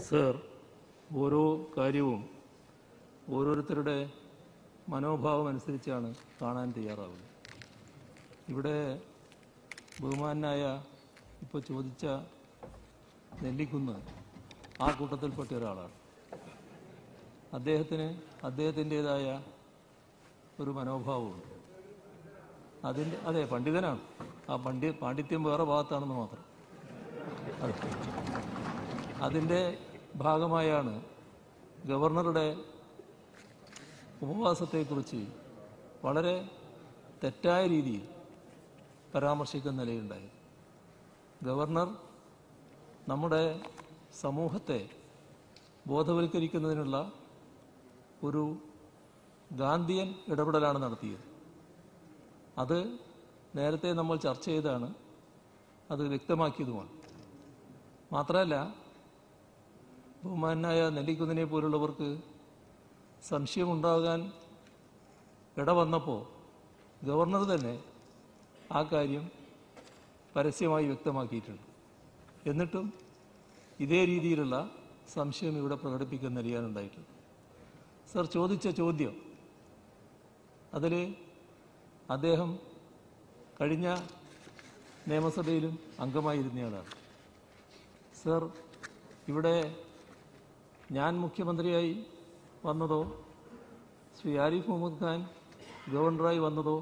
sir ഓരോ കാര്യവും ഓരോരുത്തരുടെ മനോഭാവം അനുസരിച്ചാണ് കാണാൻ തയ്യാറാവുന്നത് ഇവിടെ ബഹുമാനായ ഇപ്പോൾ ചോദിച്ച നെല്ലിക്കുന്ന് ആ കൂട്ടത്തിൽപ്പെട്ട ഒരാളാണ് അദ്ദേഹത്തിന് അദ്ദേഹത്തിൻ്റെതായ ഒരു മനോഭാവമുണ്ട് അതിൻ്റെ അതെ പണ്ഡിതനാണ് ആ പണ്ഡി പാണ്ഡിത്യം വേറെ ഭാഗത്താണെന്ന് മാത്രം അതെ അതിൻ്റെ ഭാഗമായാണ് ഗവർണറുടെ ഉപവാസത്തെക്കുറിച്ച് വളരെ തെറ്റായ രീതിയിൽ പരാമർശിക്കുന്ന നിലയുണ്ടായത് ഗവർണർ നമ്മുടെ സമൂഹത്തെ ബോധവൽക്കരിക്കുന്നതിനുള്ള ഒരു ഗാന്ധിയൻ ഇടപെടലാണ് നടത്തിയത് അത് നേരത്തെ നമ്മൾ ചർച്ച ചെയ്താണ് അത് വ്യക്തമാക്കിയതുമാണ് മാത്രമല്ല ബഹുമാനായ നെല്ലിക്കുന്നിനെ പോലുള്ളവർക്ക് സംശയമുണ്ടാകാൻ ഇടവന്നപ്പോൾ ഗവർണർ തന്നെ ആ കാര്യം പരസ്യമായി വ്യക്തമാക്കിയിട്ടുണ്ട് എന്നിട്ടും ഇതേ രീതിയിലുള്ള സംശയം ഇവിടെ പ്രകടിപ്പിക്കുന്ന നിലയാണുണ്ടായിട്ടുള്ളത് സർ ചോദിച്ച ചോദ്യം അതിൽ അദ്ദേഹം കഴിഞ്ഞ നിയമസഭയിലും അംഗമായിരുന്നയാളാണ് സർ ഇവിടെ ഞാൻ മുഖ്യമന്ത്രിയായി വന്നതോ ശ്രീ ആരിഫ് മുഹമ്മദ് ഖാൻ ഗവർണറായി വന്നതോ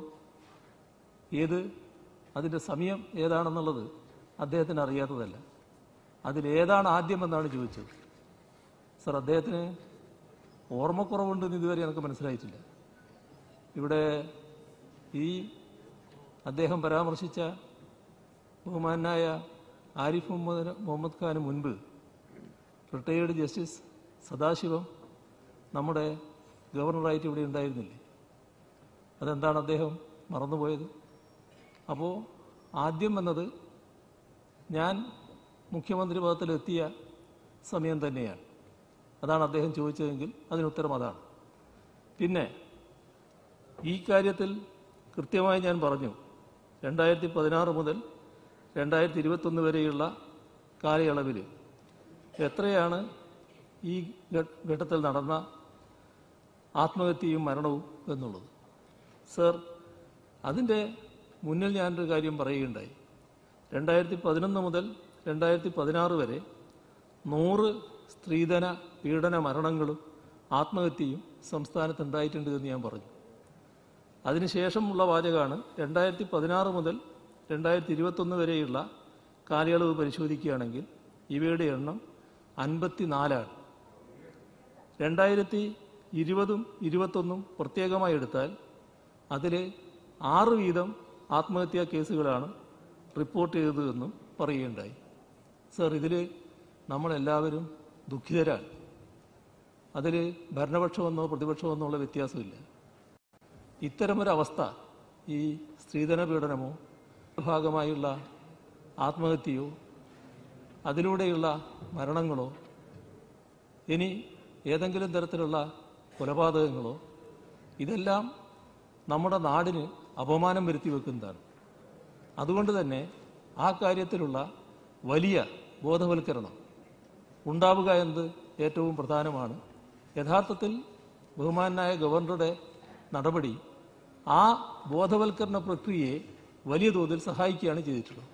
ഏത് അതിൻ്റെ സമയം ഏതാണെന്നുള്ളത് അദ്ദേഹത്തിന് അറിയാത്തതല്ല അതിലേതാണ് ആദ്യമെന്നാണ് ചോദിച്ചത് സർ അദ്ദേഹത്തിന് ഓർമ്മക്കുറവുണ്ടെന്ന് ഇതുവരെ എനിക്ക് മനസ്സിലായിട്ടില്ല ഇവിടെ ഈ അദ്ദേഹം പരാമർശിച്ച ബഹുമാനായ ആരിഫ് മുഹമ്മദ് മുഹമ്മദ് ഖാന് മുൻപ് റിട്ടയേർഡ് ജസ്റ്റിസ് സദാശിവം നമ്മുടെ ഗവർണറായിട്ട് ഇവിടെ ഉണ്ടായിരുന്നില്ലേ അതെന്താണ് അദ്ദേഹം മറന്നുപോയത് അപ്പോൾ ആദ്യം എന്നത് ഞാൻ മുഖ്യമന്ത്രി പദത്തിലെത്തിയ സമയം തന്നെയാണ് അതാണ് അദ്ദേഹം ചോദിച്ചതെങ്കിൽ അതിനുത്തരം അതാണ് പിന്നെ ഈ കാര്യത്തിൽ കൃത്യമായി ഞാൻ പറഞ്ഞു രണ്ടായിരത്തി പതിനാറ് മുതൽ രണ്ടായിരത്തി ഇരുപത്തൊന്ന് വരെയുള്ള കാലയളവിൽ എത്രയാണ് ഈ ഘ- ഘട്ടത്തിൽ നടന്ന ആത്മഹത്യയും മരണവും എന്നുള്ളത് സർ അതിൻ്റെ മുന്നിൽ ഞാനൊരു കാര്യം പറയുകയുണ്ടായി രണ്ടായിരത്തി പതിനൊന്ന് മുതൽ രണ്ടായിരത്തി പതിനാറ് വരെ നൂറ് സ്ത്രീധന പീഡന മരണങ്ങളും ആത്മഹത്യയും സംസ്ഥാനത്ത് ഉണ്ടായിട്ടുണ്ട് എന്ന് ഞാൻ പറഞ്ഞു അതിനുശേഷമുള്ള വാചകമാണ് രണ്ടായിരത്തി പതിനാറ് മുതൽ രണ്ടായിരത്തി ഇരുപത്തൊന്ന് വരെയുള്ള കാലയളവ് പരിശോധിക്കുകയാണെങ്കിൽ ഇവയുടെ എണ്ണം അൻപത്തിനാലാണ് രണ്ടായിരത്തി ഇരുപതും ഇരുപത്തൊന്നും പ്രത്യേകമായി എടുത്താൽ അതിൽ ആറ് വീതം ആത്മഹത്യാ കേസുകളാണ് റിപ്പോർട്ട് ചെയ്തതെന്നും പറയുകയുണ്ടായി സർ ഇതിൽ നമ്മളെല്ലാവരും ദുഃഖിതരാണ് അതിൽ ഭരണപക്ഷമെന്നോ പ്രതിപക്ഷമെന്നോ ഉള്ള വ്യത്യാസമില്ല ഇത്തരമൊരവസ്ഥ ഈ സ്ത്രീധന പീഡനമോ ഭാഗമായുള്ള ആത്മഹത്യയോ അതിലൂടെയുള്ള മരണങ്ങളോ ഇനി ഏതെങ്കിലും തരത്തിലുള്ള കൊലപാതകങ്ങളോ ഇതെല്ലാം നമ്മുടെ നാടിന് അപമാനം വരുത്തി വെക്കുന്നതാണ് അതുകൊണ്ട് തന്നെ ആ കാര്യത്തിലുള്ള വലിയ ബോധവൽക്കരണം ഉണ്ടാവുക എന്നത് ഏറ്റവും പ്രധാനമാണ് യഥാർത്ഥത്തിൽ ബഹുമാനായ ഗവർണറുടെ നടപടി ആ ബോധവൽക്കരണ പ്രക്രിയയെ വലിയ തോതിൽ സഹായിക്കുകയാണ് ചെയ്തിട്ടുള്ളത്